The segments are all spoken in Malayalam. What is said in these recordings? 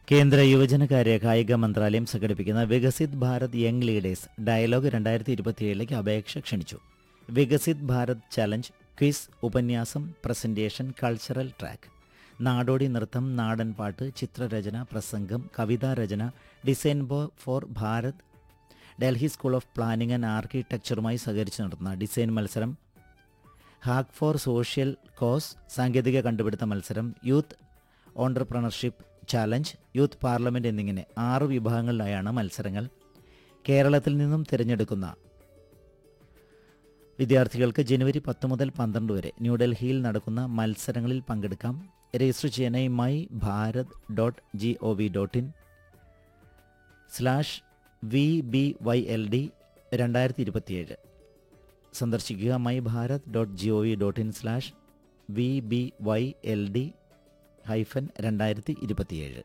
കേന്ദ്ര യുവജനകാര്യ കായിക മന്ത്രാലയം സംഘടിപ്പിക്കുന്ന Viksit Bharat young leaders dialogue രണ്ടായിരത്തി ഇരുപത്തിയേഴിലേക്ക് അപേക്ഷ ക്ഷണിച്ചു വികസിത് ഭാരത് ചലഞ്ച് ക്വിസ് ഉപന്യാസം പ്രസന്റേഷൻ കൾച്ചറൽ ട്രാക്ക് നാടോടി നൃത്തം നാടൻ പാട്ട് ചിത്രരചന പ്രസംഗം കവിതാരചന ഡിസൈൻ ബോ for Bharat Delhi school of planning and ആർക്കിടെക്ചറുമായി സഹകരിച്ച് നടത്തുന്ന ഡിസൈൻ മത്സരം ഹാക്ക് ഫോർ സോഷ്യൽ കോസ് സാങ്കേതിക കണ്ടുപിടുത്ത മത്സരം youth entrepreneurship challenge youth parliament എന്നിങ്ങനെ ആറ് വിഭാഗങ്ങളിലായാണ് മത്സരങ്ങൾ കേരളത്തിൽ നിന്നും തിരഞ്ഞെടുക്കുന്ന വിദ്യാർത്ഥികൾക്ക് ജനുവരി പത്ത് മുതൽ പന്ത്രണ്ട് വരെ ന്യൂഡൽഹിയിൽ നടക്കുന്ന മത്സരങ്ങളിൽ പങ്കെടുക്കാം രജിസ്റ്റർ ചെയ്യാനായി my Bharat dot G O V dot in slash V B Y L D രണ്ടായിരത്തി ഇരുപത്തിയേഴ് സന്ദർശിക്കുക my Bharat dot G O V dot in slash V B Y L D hyphen രണ്ടായിരത്തി ഇരുപത്തിയേഴ്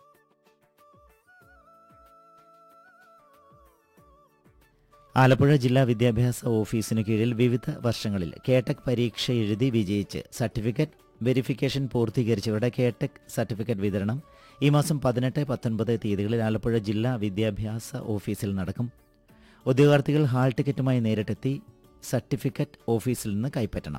ആലപ്പുഴ ജില്ലാ വിദ്യാഭ്യാസ ഓഫീസിനു കീഴിൽ വിവിധ വർഷങ്ങളിൽ കേടെക് പരീക്ഷ എഴുതി വിജയിച്ച് സർട്ടിഫിക്കറ്റ് വെരിഫിക്കേഷൻ പൂർത്തീകരിച്ചവരുടെ കേടെക് സർട്ടിഫിക്കറ്റ് വിതരണം ഈ മാസം പതിനെട്ട് പത്തൊൻപത് തീയതികളിൽ ആലപ്പുഴ ജില്ലാ വിദ്യാഭ്യാസ ഓഫീസിൽ നടക്കും ഉദ്യോഗാർത്ഥികൾ ഹാൾ ടിക്കറ്റുമായി നേരിട്ടെത്തി സർട്ടിഫിക്കറ്റ് ഓഫീസിൽ നിന്ന് കൈപ്പറ്റണം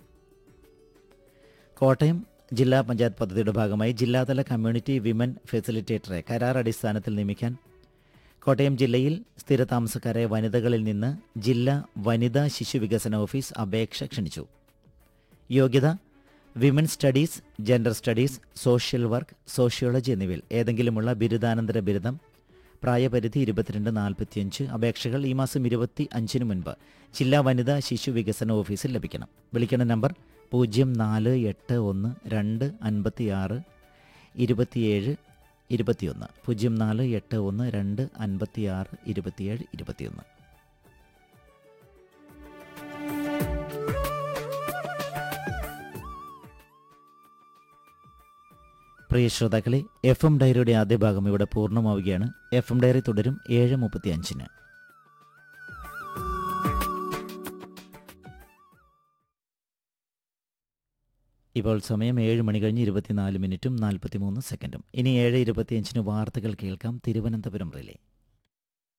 കോട്ടയം ജില്ലാ പഞ്ചായത്ത് പദ്ധതിയുടെ ഭാഗമായി ജില്ലാതല കമ്മ്യൂണിറ്റി വിമൻ ഫെസിലിറ്റേറ്ററെ കരാർ അടിസ്ഥാനത്തിൽ നിയമിക്കാൻ കോട്ടയം ജില്ലയിൽ സ്ഥിരതാമസക്കാരായ വനിതകളിൽ നിന്ന് ജില്ലാ വനിതാ ശിശു വികസന ഓഫീസ് അപേക്ഷ ക്ഷണിച്ചു യോഗ്യത women studies gender studies social work sociology എന്നിവയിൽ ഏതെങ്കിലുമുള്ള ബിരുദാനന്തര ബിരുദം പ്രായപരിധി ഇരുപത്തിരണ്ട് നാൽപ്പത്തിയഞ്ച് അപേക്ഷകൾ ഈ മാസം ഇരുപത്തി അഞ്ചിന് മുൻപ് ജില്ലാ വനിതാ ശിശു വികസന ഓഫീസിൽ ലഭിക്കണം വിളിക്കേണ്ട നമ്പർ പൂജ്യം നാല് എട്ട് ഒന്ന് രണ്ട് അൻപത്തിയാറ് ഇരുപത്തിയേഴ് ഇരുപത്തിയൊന്ന് പൂജ്യം നാല് എട്ട് ഒന്ന് രണ്ട് അൻപത്തിയാറ് ഇരുപത്തിയേഴ് ഇരുപത്തിയൊന്ന് പ്രിയ ശ്രോതാക്കളെ എഫ് എം ഡയറിയുടെ ആദ്യ ഭാഗം ഇവിടെ പൂർണ്ണമാവുകയാണ് എഫ് എം ഡയറി തുടരും ഏഴ് മുപ്പത്തി അഞ്ചിന് ഇപ്പോൾ സമയം ഏഴ് മണി കഴിഞ്ഞ് ഇരുപത്തിനാല് മിനിറ്റും നാൽപ്പത്തിമൂന്ന് സെക്കൻഡും ഇനി ഏഴ് ഇരുപത്തിയഞ്ചിന് വാർത്തകൾ കേൾക്കാം തിരുവനന്തപുരം റിലേ